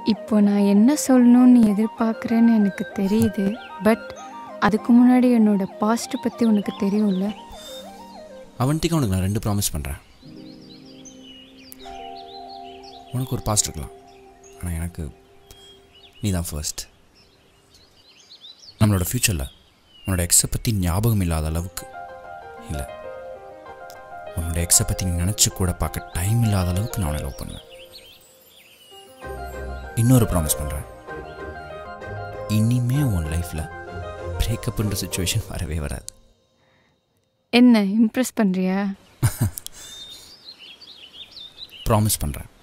இப்போ நான் என்ன சொல்லணும்னு எதிர்பார்க்குறேன்னு எனக்கு தெரியுது பட் அதுக்கு முன்னாடி என்னோட பாஸ்ட் பற்றி உனக்கு தெரியும்ல அவன்ட்டிக்கு உனக்கு நான் ரெண்டு ப்ராமிஸ் பண்ணுறேன் உனக்கு ஒரு பாஸ்ட் இருக்கலாம் ஆனால் எனக்கு நீ தான் ஃபர்ஸ்ட் நம்மளோட ஃப்யூச்சரில் உன்னோட எக்ஸை பற்றி ஞாபகம் இல்லாத அளவுக்கு இல்லை உன்னோட எக்ஸை பற்றி நீ நினச்சி கூட பார்க்க டைம் இல்லாத அளவுக்கு நான் உன்னை லவ் பண்ணுவேன் இன்னொரு ப்ராமிஸ் பண்ணுறேன் இனிமே உன் லைஃப்பில் பிரேக்கப்ன்ற சுச்சுவேஷன் வரவே வராது என்ன இம்ப்ரெஸ் பண்ணுறியா ப்ராமிஸ் பண்ணுறேன்